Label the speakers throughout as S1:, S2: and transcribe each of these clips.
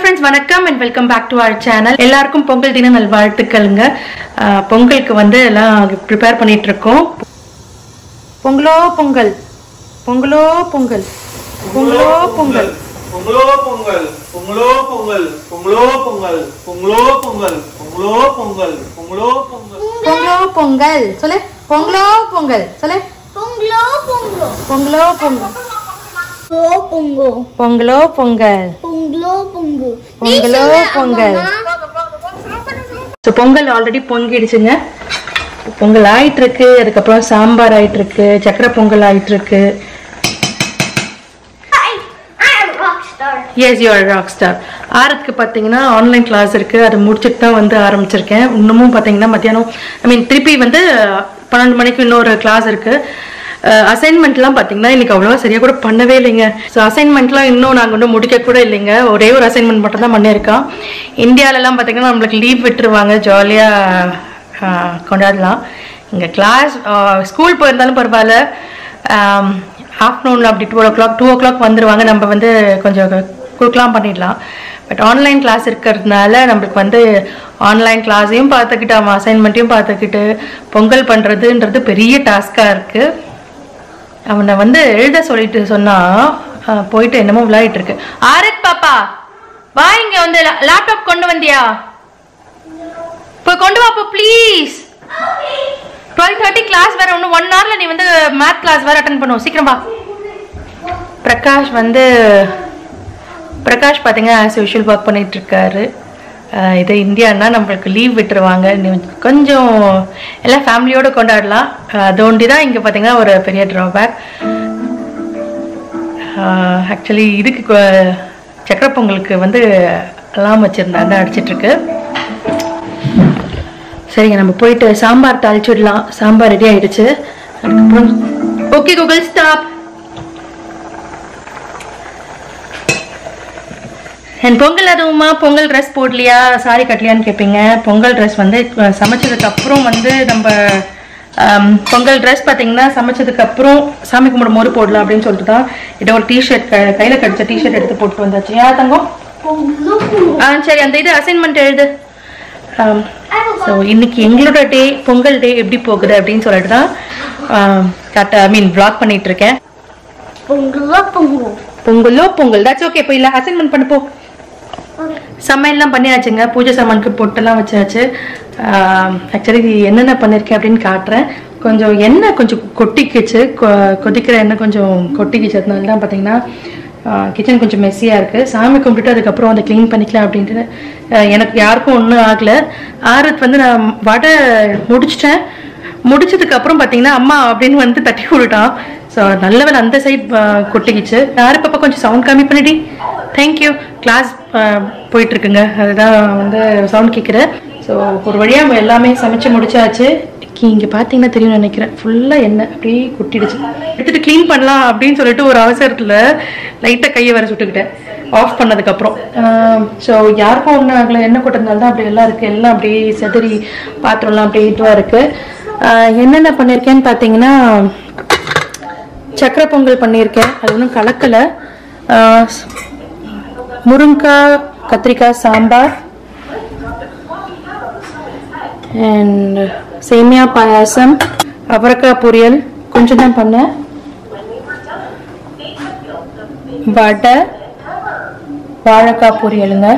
S1: Friends வணக்கம் and welcome back to our channel எல்லாருக்கும் பொங்கல் தின நல்வாழ்த்துக்கள்ங்க அஹ், பொங்கலுக்கு வந்து எல்லாம் ப்ரிப்பேர் பண்ணிட்டு இருக்கோம் பொங்கலோ பொங்கல் பொங்கலோ பொங்கல் பொங்கலோ பொங்கல்
S2: பொங்கலோ பொங்கல் பொங்கலோ பொங்கல் பொங்கலோ பொங்கல் பொங்கலோ பொங்கல் பொங்கலோ பொங்கல் பொங்கலோ பொங்கல்
S1: பொங்கலோ பொங்கல் சொல்லு பொங்கலோ பொங்கல் சொல்லு
S3: Punglo, punglo.
S1: பொங்கலோ பொங்கல்
S3: Punglo, pungo.
S1: பொங்கலோ பொங்கல்
S3: Punglo, pungo.
S1: பொங்கலோ பொங்கல் ஸோ பொங்கல் ஆல்ரெடி பொங்கிடுச்சுங்க பொங்கல் ஆயிட்டு இருக்கு அதுக்கப்புறம் சாம்பார் ஆயிட்டு இருக்கு சக்கரை பொங்கல் ஆயிட்டு இருக்கு
S3: Hi, I'm Rockstar.
S1: Yes you are rock star ஆரத்துக்கு பார்த்தீங்கன்னா ஆன்லைன் கிளாஸ் இருக்கு அது முடிச்சுட்டு தான் வந்து ஆரம்பிச்சிருக்கேன் இன்னமும் பார்த்தீங்கன்னா மத்தியானம் ஐ மீன் திருப்பி வந்து பன்னெண்டு மணிக்கு இன்னொரு கிளாஸ் இருக்கு அசைன்மெண்ட்லாம் பார்த்தீங்கன்னா இன்னைக்கு அவ்வளோவா சரியாக கூட பண்ணவே இல்லைங்க ஸோ அசைன்மெண்ட்லாம் இன்னும் நாங்கள் இன்னும் முடிக்க கூட இல்லைங்க ஒரே ஒரு அசைன்மெண்ட் மட்டும் தான் பண்ணியிருக்கோம் இந்தியாவிலலாம் பார்த்தீங்கன்னா நம்மளுக்கு லீவ் விட்டுருவாங்க ஜாலியாக கொண்டாடலாம் இங்கே கிளாஸ் ஸ்கூல் போயிருந்தாலும் பரவாயில்ல ஆஃப்டர்நூன் அப்படி two o'clock two o'clock வந்துடுவாங்க நம்ம வந்து கொஞ்சம் குறுக்கலாம் பண்ணிடலாம் பட் ஆன்லைன் கிளாஸ் இருக்கிறதுனால நம்மளுக்கு வந்து ஆன்லைன் கிளாஸையும் பார்த்துக்கிட்டு அவன் அசைன்மெண்ட்டையும் பார்த்துக்கிட்டு பொங்கல் பண்ணுறதுன்றது பெரிய டாஸ்காக இருக்குது அவனை வந்து எழுத சொல்லிட்டு சொன்னா அஹ், போயிட்டு என்னமோ விளையாடிட்டு இருக்கு ஆரத் பாப்பா வா இங்க வந்து லேப்டாப் கொண்டு வந்தியா போய் கொண்டு வாப்பா ப்ளீஸ் டுவெல் தேர்ட்டி கிளாஸ் வேற ஒன்று ஒன் ஹவர்ல நீ வந்து மேத் கிளாஸ் வேற அட்டன் பண்ணுவோம் சீக்கிரம் வா பிரகாஷ் வந்து பிரகாஷ் பார்த்தீங்க ஆஸ் யூஷுவல் ஒர்க் பண்ணிட்டு இருக்காரு அஹ் இது இந்தியான்னா நம்மளுக்கு லீவ் விட்டுருவாங்க நீ கொஞ்சம் எல்லாம் ஃபேமிலியோட கொண்டாடலாம் அஹ் அது ஒண்டி தான் இங்கே பார்த்தீங்கன்னா ஒரு பெரிய ட்ராபேக் ஆக்சுவலி இதுக்கு கொ- சக்கரை பொங்கலுக்கு வந்து எல்லாம் வச்சுருந்தாங்க அடிச்சிட்ருக்கு சரிங்க நம்ம போயிட்டு சாம்பார் தாளிச்சு விடலாம் சாம்பார் ரெடி ஆயிடுச்சு அதுக்கப்புறம் ஓகே கூகுள் ஸ்டாப் என் பொங்கல் அதுவுமா பொங்கல் ட்ரெஸ் போடலையா சாரி கட்டலையான்னு கேட்பீங்க பொங்கல் ட்ரெஸ் வந்து அஹ், சமைச்சதுக்கு அப்புறம் வந்து நம்ம ஆம், பொங்கல் ட்ரெஸ் பார்த்தீங்கன்னா சமைச்சதுக்கு அப்புறம் சாமி கும்பிடும் போது போடலாம் அப்படின்னு சொல்லிட்டு தான் இதை ஒரு டிஷர்ட் கையில் கடிச்ச டிஷர்ட் எடுத்து போட்டு வந்தாச்சு ஏன் தங்கம்
S3: Punglo, pungo.
S1: ஆ சரி அந்த இது அசைன்மெண்ட் எழுது ஸோ இன்னைக்கு எங்களோட டே பொங்கல் டே எப்படி போகுது அப்படின்னு சொல்லிட்டு தான் கரெக்டாக ஐ மீன் vlog பண்ணிட்டு இருக்கேன்
S3: Punglo, pungo.
S1: பொங்கலோ பொங்கல் தாச்சும் ஓகே இப்போ இல்லை அசைன்மெண்ட் பண்ண போ
S3: Okay.
S1: சமையல்லாம் பண்ணியாச்சுங்க பூஜை சாமானுக்கு பொட்டெல்லாம் வச்சாச்சு ஆக்சுவலி என்னென்ன பண்ணியிருக்கேன் அப்படின்னு காட்டுறேன் கொஞ்சம் எண்ணெய் கொஞ்சம் கொட்டிக்கிச்சு கொ- கொதிக்கிற எண்ணெய் கொஞ்சம் கொட்டிக்கிச்சு அதனால தான் பார்த்தீங்கன்னா கிச்சன் கொஞ்சம் மெஸ்ஸியாக இருக்குது சாமி கும்பிட்டுட்டு அதுக்கப்புறம் அதை க்ளீன் பண்ணிக்கலாம் அப்படின்ட்டு ஆஹ் எனக்கு யாருக்கும் ஒன்றும் ஆகலை ஆறுத் வந்து நான் வடை முடிச்சிட்டேன் முடிச்சதுக்கு அப்புறம் பார்த்தீங்கன்னா அம்மா அப்படின்னு வந்து தட்டி விட்டுட்டான் ஸோ நல்ல வேளை அந்த சைட் கொட்டிக்கிச்சு யாரு பாப்பா கொஞ்சம் சவுண்ட் கம்மி பண்ணிடி தேங்க்யூ கிளாஸ் போயிட்டு இருக்குங்க அதுதான் வந்து சவுண்ட் கேட்குறேன் ஸோ ஒரு வழியாக எல்லாமே சமைச்சு முடிச்சாச்சு இங்கே பார்த்தீங்கன்னா தெரியும் நினைக்கிறேன் ஃபுல்லாக எண்ணெய் அப்படியே கொட்டிடுச்சு எடுத்துட்டு க்ளீன் பண்ணலாம் அப்படின்னு சொல்லிட்டு ஒரு அவசரத்தில் லைட்டாக கையை வர சுட்டுக்கிட்டேன் ஆஃப் பண்ணதுக்கப்புறம் ஸோ யாருக்கும் ஒன்றும் ஆகலை எண்ணெய் கொட்டதுனால தான் அப்படி எல்லாம் இருக்குது எல்லாம் அப்படியே செதறி பாத்திரம்லாம் அப்படியே இதுவாக இருக்குது என்னென்ன பண்ணியிருக்கேன்னு பார்த்தீங்கன்னா சக்கரை பொங்கல் பண்ணியிருக்கேன் அது ஒன்றும் கலக்கலை ஆஹ் ஸ்- முருங்கைக்காய் கத்திரிக்காய் சாம்பார் அண்ட் சேமியா பாயாசம் அவரைக்காய் பொரியல் கொஞ்சம் தான் பண்ணேன் வடை வாழைக்காய் பொரியலுங்க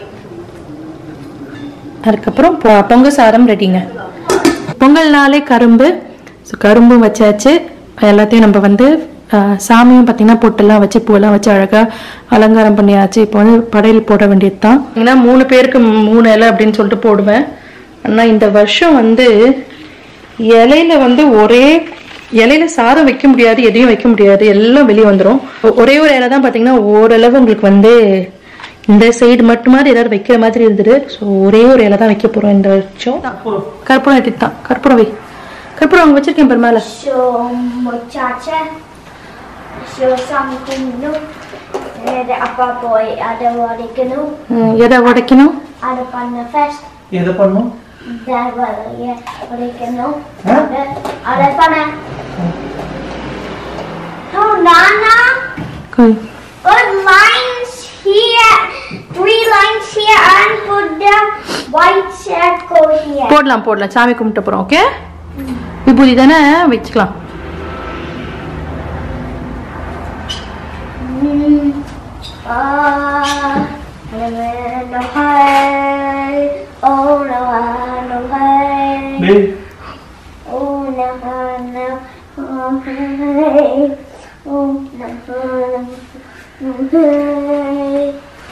S1: அதுக்கப்புறம் பொ- பொங்கல் சாதம் ரெடிங்க பொங்கல்னாலே கரும்பு ஸோ கரும்பும் வச்சாச்சு எல்லாத்தையும் நம்ம வந்து ஆஹ், சாமியும் பார்த்தீங்கன்னா பொட்டெல்லாம் வச்சு பூவெல்லாம் வச்சு அழகாக அலங்காரம் பண்ணியாச்சு இப்போ வந்து படையல் போட வேண்டியது தான் ஏன்னா மூணு பேருக்கு மூணு இலை அப்படின்னு சொல்லிட்டு போடுவேன் ஆனால் இந்த வருஷம் வந்து இலையில வந்து ஒரே இலையில சாதம் வைக்க முடியாது எதையும் வைக்க முடியாது எல்லாம் வெளியே வந்துடும் ஒரே ஒரு இலை தான் பார்த்தீங்கன்னா ஓரளவு உங்களுக்கு வந்து இந்த சைடு மட்டுமாதிரி ஏதாவது வைக்கிற மாதிரி இருந்தது ஸோ ஒரே ஒரு இலை தான் வைக்க போகிறோம் இந்த வருஷம் கற்பூரம் எடுத்து தான் கற்பூரம் வை கற்பூரம் அவங்க வச்சிருக்கேன் பெரு மேலே
S3: So, muchacha. So, some kumno. Ada apa boy, ada warikanu.
S1: எதை உடைக்கணும்
S3: Ada panna fest.
S2: எதை பண்ணும்
S3: Där var det warikanu.
S2: Hä?
S3: Ada, ada panna. Oh, Nana.
S1: கொய்.
S3: Good lines here. Three lines
S1: போடலாம் போடலாம் சாமி கும்பிட்டு போகிறோம் ஓகே விபூதி தானே வச்சுக்கலாம்
S3: Ah, no hay, oh no hay, no hay,
S2: டேய்
S3: oh no hay, no hay, oh no hay, no hay.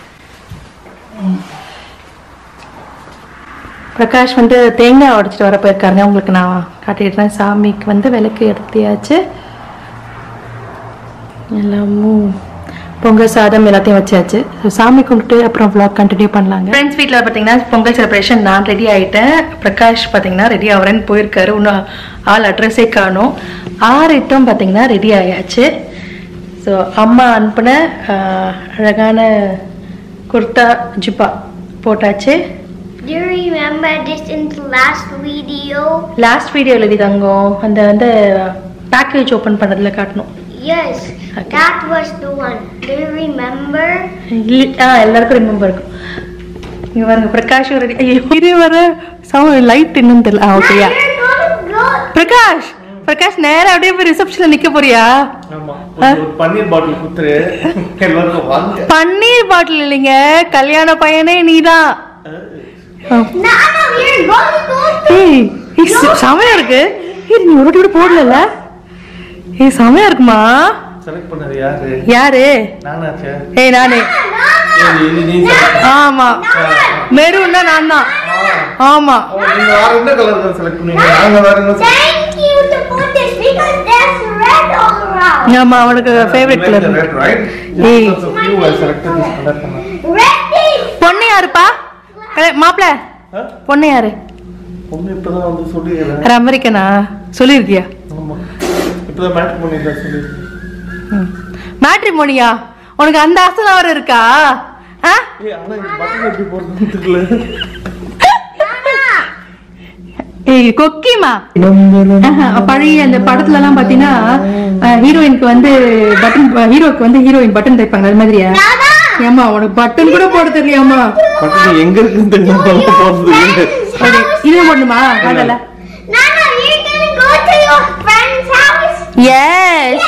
S1: Prakash வந்து தேங்காய் உடைச்சிட்டு வர போயிருக்காருங்க உங்களுக்கு நான் காட்டிடுறேன் சாமிக்கு வந்து விளக்கு எடுத்தியாச்சு எல்லாமும் பொங்கல் சாதம் எல்லாத்தையும் வச்சாச்சு ஸோ சாமி கும்பிட்டு அப்புறம் vlog கண்டினியூ பண்ணலாங்க ஃப்ரெண்ட்ஸ் வீட்டில் பார்த்தீங்கன்னா பொங்கல் செலிப்ரேஷன் நான் ரெடி ஆகிட்டேன் பிரகாஷ் பார்த்தீங்கன்னா ரெடி ஆகிறேன்னு போயிருக்காரு இன்னும் ஆள் அட்ரஸே காணும் ஆறிட்டும் பார்த்தீங்கன்னா ரெடி ஆயாச்சு ஸோ அம்மா அனுப்பின ஆஹ், அழகான குர்தா ஜிப்பா போட்டாச்சு
S3: Do you remember this in the last video?
S1: Last video எழுதி தங்கோம் அந்த வந்து பேக்கேஜ் ஓப்பன் பண்ணதுல காட்டணும்
S3: Yes,
S1: Okay.
S3: that was the one. Do you remember?
S1: இல்ல- ஆ எல்லாருக்கும் ரிமெம்பர் இருக்கும் இங்க பாருங்க பிரகாஷ் ரெடி ஐயோ இது வர சவுண்ட் லைட் இன்னும் தெரியல ஆ ஓகேயா
S3: Now you're gonna go.
S1: Prakash Prakash நேரா அப்படியே போய் ரிசப்ஷன்ல நிக்க போறியா
S2: ஆமா ஒரு பன்னீர் பாட்டில் குத்துரு எல்லாருக்கும் வாங்க
S1: பன்னீர் பாட்டில் இல்லைங்க கல்யாண பையனே நீதான் ஆ.
S3: No, no, you're gonna go.
S1: ஏய் ஏய், செ- செமையா இருக்கு ஏய் நீ ஒரு வாட்டி கூட போடல ஏய் செமையா இருக்குமா
S2: செலக்ட் பண்ணது யாரு
S1: யாரு
S2: நானாச்சே
S1: ஏய் நானே
S2: ஏய், இது நீ select
S1: ஆமா மெரூன்னா நான் தான் ஆமா
S2: ஓ, நீங்க வேற என்ன கலர் செலக்ட் பண்ணீங்க நாங்க வேற என்ன select
S3: Thank you to put this because there's red all around.
S1: ஆமா அவனுக்கு favourite
S2: You made
S1: colour
S2: the red, right?
S1: ஏய்.
S2: Because of you, I selected this color பண்ண.
S3: Red is
S1: பொண்ணு யாருப்பா மாப்பிள
S2: ஆ?
S1: பொண்ணு யாரு
S2: பொண்ணு இப்பதான் வந்து சொல்லிடுறேன்
S1: யாரு அமெரிக்கனா சொல்லியிருக்கியா
S2: ஆமா இப்பதான் மேட்ச் பண்ணிருக்கேன் சொல்லி
S1: மேட்ரிமோனியா உனக்கு அந்த ஆசைலாம் வர இருக்கா ஆ
S2: ஏய் ஆனா இந்த பட்டன் எப்படி போடுறதுன்னு தெரியல
S1: ஏய் கொக்கிமா ஆஹா, பழைய அந்த படத்துல எல்லாம் பாத்தீங்கன்னா ஹீரோயினுக்கு வந்து பட்டன் ஹீரோக்கு வந்து ஹீரோயின் பட்டன் தைப்பாங்க அது மாதிரியா ஏமா உனக்கு பட்டன் கூட போட தெரியலையாமா
S2: பட்டன் எங்க இருக்குன்னு தெரியாம போடுறது
S1: சரி இது போடணுமா அதல்ல
S3: Nana, you're gonna go to your friend's house.
S1: Yes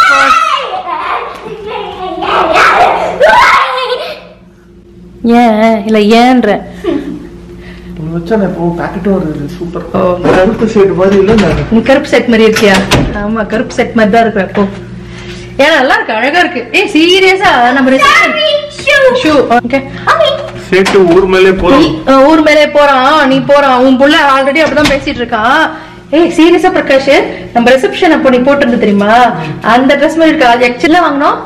S1: ஏன் இல்ல ஏன்ற
S2: ஒண்ணு வச்சா நான் இப்போ பாக்கெட்டும் வருது சூப்பர்
S1: ஓ.
S2: கருப்பு ஷேட் மாதிரி இல்ல நான்
S1: நீ கருப்பு செட் மாதிரி இருக்கியா ஆமா கருப்பு செட் மாதிரி தான் இருக்கிற அப்போ ஏன் நல்லா இருக்கு அழகா இருக்கு ஏய் சீரியஸா நம்ம ரிசப்ஷன் ஷூ ஓகே
S2: ஷேட்டு ஊர் மேலே போறோம்
S1: ஊர் மேலே போறான் நீ போறான் உன் புள்ள ஆல்ரெடி அப்படிதான் பேசிட்டு இருக்கான் ஏய் சீரியஸா பிரகாஷ் நம்ம ரிசப்ஷன் அப்போ நீ போட்டிருந்த தெரியுமா அந்த ட்ரெஸ் மாதிரி இருக்கா அது ஆக்சுவலா வாங்கினோம்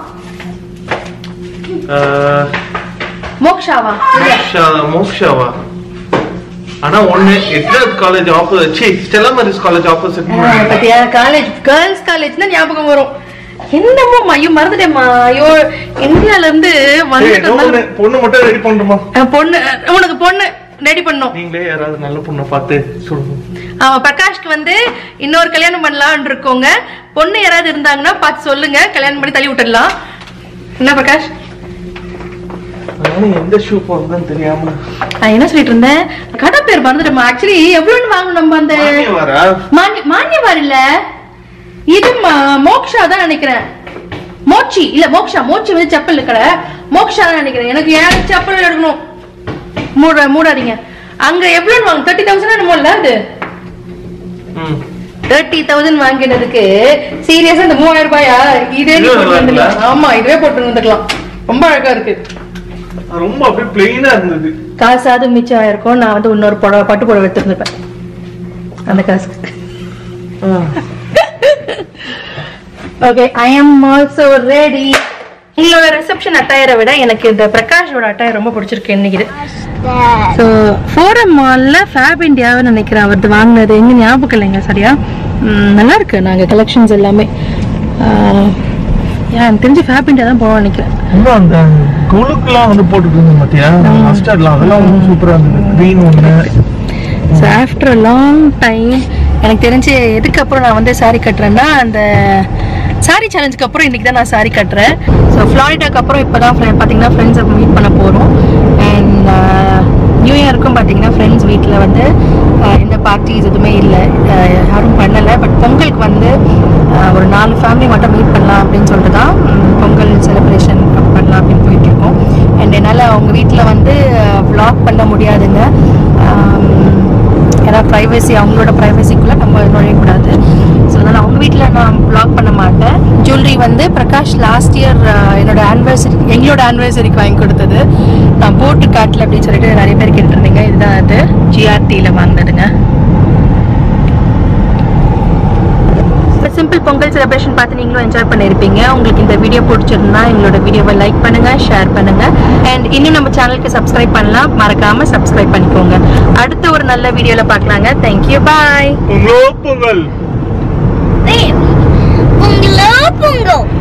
S1: மோக்ஷாவா இல்ல.
S2: மோக்ஷா மோக்ஷாவா ஆனா ஒண்ணு எட்ரஸ் காலேஜ் ஆப்போசிட் சி ஸ்டெல்லா மேரிஸ் காலேஜ் ஆப்போசிட்
S1: ஆ, பாத்தியா காலேஜ் கேர்ள்ஸ் காலேஜ் தான் ஞாபகம் வரும் என்னமோ ஐயோ மறந்துட்டேம்மா ஐயோ இந்தியால இருந்து வந்துட்டு
S2: பொண்ணு மட்டும் ரெடி பண்ணணுமா
S1: பொண்ணு உனக்கு பொண்ணு ரெடி பண்ணோம்
S2: நீங்களே யாராவது நல்ல பொண்ணை பார்த்து சொல்லுங்க
S1: அவன் பிரகாஷ்க்கு வந்து இன்னொரு கல்யாணம் பண்ணலாம்னு இருக்கோங்க பொண்ணு யாராவது இருந்தாங்கன்னா பார்த்து சொல்லுங்க கல்யாணம் பண்ணி தள்ளி விட்டுடலாம் என்ன பிரகாஷ்
S2: நானும் எந்த ஷூ போடுறதுன்னு தெரியாம
S1: நான் என்ன சொல்லிட்டு இருந்தேன் கடை பேர் மறந்துட்டோமா ஆக்சுவலி எவ்வளவுன்னு வாங்கணும் நம்ம அந்த
S2: மாமியா வரா
S1: மானிய மானியவார் இல்ல இது ம- மோக்ஷா தான் நினைக்கிறேன் மோச்சி இல்ல மோக்ஷா மோச்சி வந்து செப்பல் கடை மோக்ஷா தான் நினைக்கிறேன் எனக்கு ஏன் செப்பல் எடுக்கணும் மூட மூடாதீங்க அங்க எவ்வளவு வாங்க தேர்ட்டி தௌசண்ட் என்னமோ இல்ல அது
S2: ம்
S1: தேர்ட்டி தௌசண்ட் வாங்கினதுக்கு சீரியஸா இந்த மூவாயிரம் ரூபாயா இதே நீ
S2: இது
S1: போட்டு
S2: நல்லா
S1: வந்துக்கலாம் ஆமா இதுவே போட்டு வந்துக்கலாம் ரொம்ப அழகா இருக்கு
S2: ரொம்ப அப்படியே பிளெயினா இருந்தது
S1: காசாவது மிச்சம் ஆயிருக்கும் நான் வந்து இன்னொரு புடவை பட்டு புடவை எடுத்துருந்துருப்பேன் அந்த காசுக்கு okay I am also ready உங்களோட ரிசப்ஷன் அட்டையரை விட எனக்கு இந்த பிரகாஷோட அட்டையர் ரொம்ப பிடிச்சிருக்கு இன்னைக்கு ஸோ ஃபோரம் மாலில் ஃபேப் இந்தியாவை நினைக்கிறேன் அவரது வாங்கினது எங்க ஞாபகம் இல்லைங்க சரியா ம், நல்லா இருக்கு நாங்கள் கலெக்ஷன்ஸ் எல்லாமே ஆஹ், ஏன் எனக்கு தெரிஞ்சு ஃபேப் இந்தியா தான் போவோம் நினைக்கிறேன்
S2: இன்னும் அந்த கொழுக்குலாம் வந்து போட்டுட்டு இருந்தோம் பாத்தியா மஸ்டர்ட்லாம் அதெல்லாம் ரொம்ப சூப்பரா இருந்தது க்ரீன் ஒண்ணு
S1: ஸோ ஆஃப்டர் லாங் டைம் எனக்கு தெரிஞ்சு எதுக்கு அப்புறம் நான் வந்து saree கட்டுறேன்னா அந்த சாரி சேலஞ்சுக்கு அப்புறம் இன்னைக்கு தான் நான் saree கட்டுறேன் ஸோ ஃப்ளாரிடாக்கு அப்புறம் இப்போ தான் பார்த்தீங்கன்னா ஃப்ரெண்ட்ஸை மீட் பண்ண போகிறோம் அண்ட் நியூ இயருக்கும் பார்த்தீங்கன்னா ஃப்ரெண்ட்ஸ் வீட்டில் வந்து அஹ், இந்த பார்க் பார்ட்டிஸ் எதுவுமே இல்லை அஹ், யாரும் பண்ணலை பட் பொங்கலுக்கு வந்து அஹ், ஒரு நாலு ஃபேமிலி மட்டும் மீட் பண்ணலாம் அப்படின்னு சொல்லிட்டு தான் ம், பொங்கல் செலிப்ரேஷன் பண்ணலாம் அப்படின்னு போயிட்டு இருக்கோம் அண்ட் என்னால் அவங்க வீட்டில் வந்து வ்ளாக் பண்ண முடியாதுங்க ஆம், ஏன்னா ப்ரைவசி அவங்களோட ப்ரைவசிக்குள்ளே நம்ம நுழையக்கூடாது ஸோ அதனால் அவங்க வீட்டில் நான் வ்ளாக் பண்ண மாட்டேன் ஜுவல்லரி வந்து பிரகாஷ் லாஸ்ட் இயர் என்னோட ஆனிவர்சரி எங்களோட ஆனிவர்சரிக்கு வாங்கி கொடுத்தது நான் போட்டு காட்டல அப்படின்னு சொல்லிட்டு நிறைய பேர் கேட்டிருந்தீங்க இதுதான் அது ஜிஆர்டியில் வாங்கினதுங்க சிம்பிள் பொங்கல் செலிப்ரேஷன் பார்த்து நீங்களும் என்ஜாய் பண்ணியிருப்பீங்க உங்களுக்கு இந்த வீடியோ பிடிச்சிருந்தா எங்களோட வீடியோவை லைக் பண்ணுங்க ஷேர் பண்ணுங்க அண்ட் இன்னும் நம்ம சேனலுக்கு சப்ஸ்கிரைப் பண்ணலாம் மறக்காம சப்ஸ்கிரைப் பண்ணிக்கோங்க அடுத்த ஒரு நல்ல வீடியோல பார்க்கலாங்க தேங்க்யூ பாய்
S2: பொங்கலோ பொங்கல்
S3: Pungo, pungo.